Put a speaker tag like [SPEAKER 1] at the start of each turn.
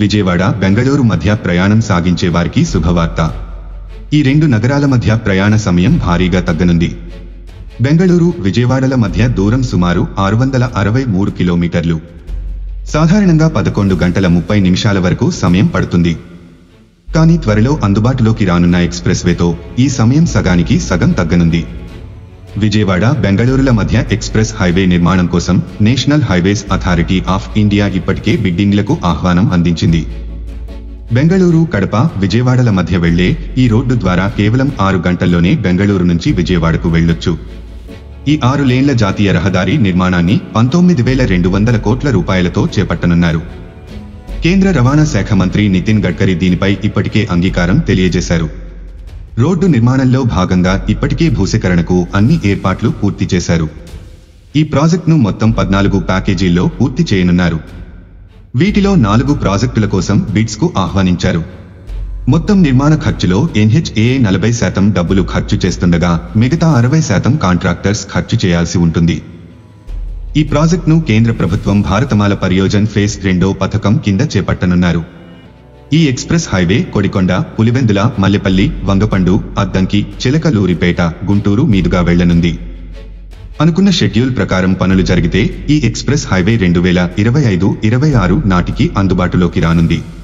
[SPEAKER 1] విజయవాడ బెంగళూరు మధ్య ప్రయాణం సాగించే వారికి శుభవార్త ఈ రెండు నగరాల మధ్య ప్రయాణ సమయం భారీగా తగ్గనుంది బెంగళూరు విజయవాడల మధ్య దూరం సుమారు ఆరు వందల అరవై మూడు కిలోమీటర్లు సాధారణంగా పదకొండు గంటల ముప్పై నిమిషాల వరకు సమయం పడుతుంది కానీ త్వరలో అందుబాటులోకి రానున్న ఎక్స్ప్రెస్ వేతో ఈ సమయం సగానికి సగం తగ్గనుంది విజయవాడ బెంగళూరుల మధ్య ఎక్స్ప్రెస్ హైవే నిర్మాణం కోసం national highways authority of India ఇప్పటికే బిడ్డింగ్లకు ఆహ్వానం అందించింది బెంగళూరు కడప విజయవాడల మధ్య వెళ్లే ఈ రోడ్డు ద్వారా కేవలం ఆరు గంటల్లోనే బెంగళూరు నుంచి విజయవాడకు వెళ్లొచ్చు ఈ ఆరు లేన్ల జాతీయ రహదారి నిర్మాణాన్ని పంతొమ్మిది వేల రెండు వందల కోట్ల రూపాయలతో చేపట్టనున్నారు కేంద్ర రవాణా శాఖ మంత్రి నితిన్ గడ్కరీ దీనిపై ఇప్పటికే అంగీకారం తెలియజేశారు రోడ్డు నిర్మాణంలో భాగంగా ఇప్పటికే భూసేకరణకు అన్ని ఏర్పాట్లు పూర్తి చేశారు ఈ ప్రాజెక్టును మొత్తం పద్నాలుగు ప్యాకేజీల్లో పూర్తి చేయనున్నారు వీటిలో నాలుగు ప్రాజెక్టుల కోసం బిడ్స్ కు ఆహ్వానించారు మొత్తం నిర్మాణ ఖర్చులో ఎన్హెచ్ఏ నలభై శాతం డబ్బులు ఖర్చు చేస్తుండగా మిగతా అరవై శాతం కాంట్రాక్టర్స్ ఖర్చు చేయాల్సి ఉంటుంది ఈ ప్రాజెక్టును కేంద్ర ప్రభుత్వం భారతమాల పరియోజన్ ఫేస్ రెండో పథకం కింద చేపట్టనున్నారు ఈ ఎక్స్ప్రెస్ హైవే కొడికొండ పులివెందుల మల్లెపల్లి వంగపండు అద్దంకి చిలకలూరిపేట గుంటూరు మీదుగా వెళ్లనుంది అనుకున్న షెడ్యూల్ ప్రకారం పనులు జరిగితే ఈ ఎక్స్ప్రెస్ హైవే రెండు వేల ఇరవై ఐదు ఇరవై ఆరు నాటికి అందుబాటులోకి రానుంది